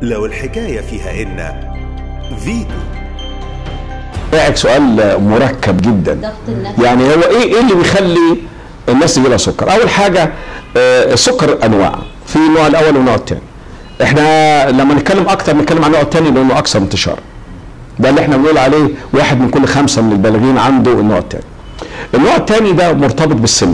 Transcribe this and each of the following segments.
لو الحكاية فيها إن فيتو رايك سؤال مركب جدا ضغط النفس يعني هو ايه ايه اللي بيخلي الناس يجي لها سكر اول حاجه آه، السكر انواع في النوع الاول والنوع الثاني احنا لما نتكلم اكتر نتكلم عن النوع الثاني لانه اكثر انتشارا ده اللي احنا بنقول عليه واحد من كل خمسه من البالغين عنده النوع الثاني النوع الثاني ده مرتبط بالسن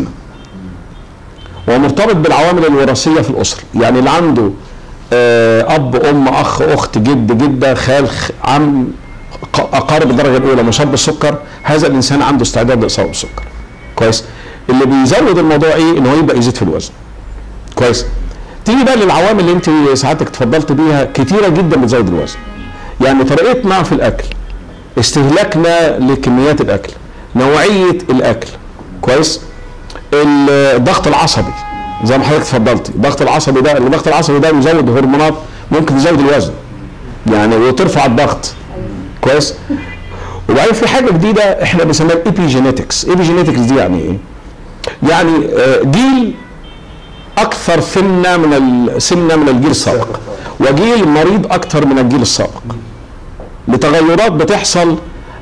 ومرتبط بالعوامل الوراثيه في الاسره يعني اللي عنده آه، اب ام اخ اخت جد جده خال خ- عم ق- اقارب الدرجه الاولى مصاب بالسكر هذا الانسان عنده استعداد لاصابه بالسكر كويس اللي بيزود الموضوع ايه ان هو يبدا يزيد في الوزن كويس تيجي بقى للعوامل اللي انت سعادتك اتفضلت بيها كتيره جدا بتزود الوزن يعني طريقتنا في الاكل استهلاكنا لكميات الاكل نوعيه الاكل كويس الضغط العصبي زي ما حضرتك اتفضلتي الضغط العصبي ده الضغط العصبي ده يزود هرمونات ممكن تزود الوزن يعني وترفع الضغط كويس وبعدين في حاجه جديده احنا بنسميها الايبيجينيتكس ايبيجينيتكس دي يعني ايه يعني آه، جيل اكثر سنه من ال- سنه من الجيل السابق وجيل مريض اكثر من الجيل السابق لتغيرات بتحصل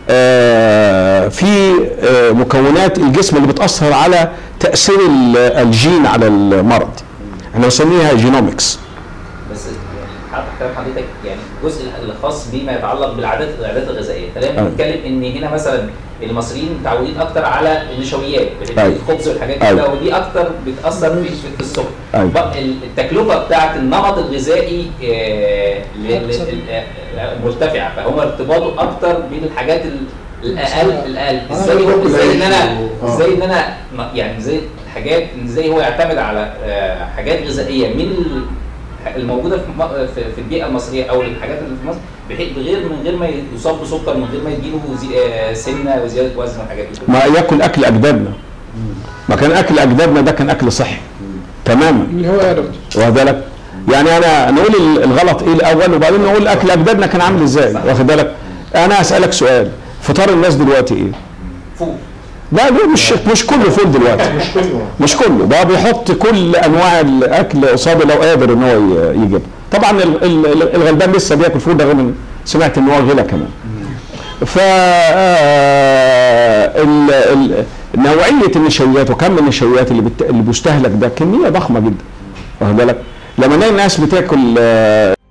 آه، في آه، مكونات الجسم اللي بتاثر على تاثير ال- الجين على المرض احنا بنسميها جينومكس بس حضرتك كلام حضرتك يعني الجزء الخاص بما يتعلق بالعادات العادات الغذائيه خلينا أيوة. نتكلم ان هنا مثلا المصريين متعودين اكتر على النشويات أيوة. الخبز والحاجات أيوة. كده ودي اكتر بتاثر في في السكر أيوة. بقى ال- التكلفه بتاعه النمط الغذائي آه، ل- ل- آه، مرتفعه فهو ارتباطه اكتر بين الحاجات ال- الاقل الاقل آه، ازاي باكل ازاي ان عيش انا و- آه. ازاي ان انا م- يعني ازاي حاجات ازاي هو يعتمد على آه، حاجات غذائيه من ال- الموجوده في م- في في البيئه المصريه او الحاجات اللي في مصر بحيث بغير من غير ما يصاب بسكر من غير ما يجيله زي- آه، سمنه وزياده وزن والحاجات دي كلها. ما ياكل اكل اجدادنا ما كان اكل اجدادنا ده كان اكل صحي تماما اللي هو يا دكتور واخد بالك يعني انا نقول ال- الغلط ايه الاول وبعدين نقول اكل اجدادنا كان عامل ازاي واخد بالك انا اسالك سؤال فطار الناس دلوقتي ايه فول لا ده مش مش كله فول دلوقتي مش كله مش كله ده بيحط كل انواع الاكل قصاده لو قادر ان هو ي- يجيبها طبعا ال- ال- الغلبان لسه بياكل فول ده غير من سمعت ان هو غلا كمان ف آه، ال- ال- نوعيه النشويات وكم النشويات اللي بت... اللي بيستهلك ده كميه ضخمه جدا واخد بالك لما نلاقي الناس بتاكل آه،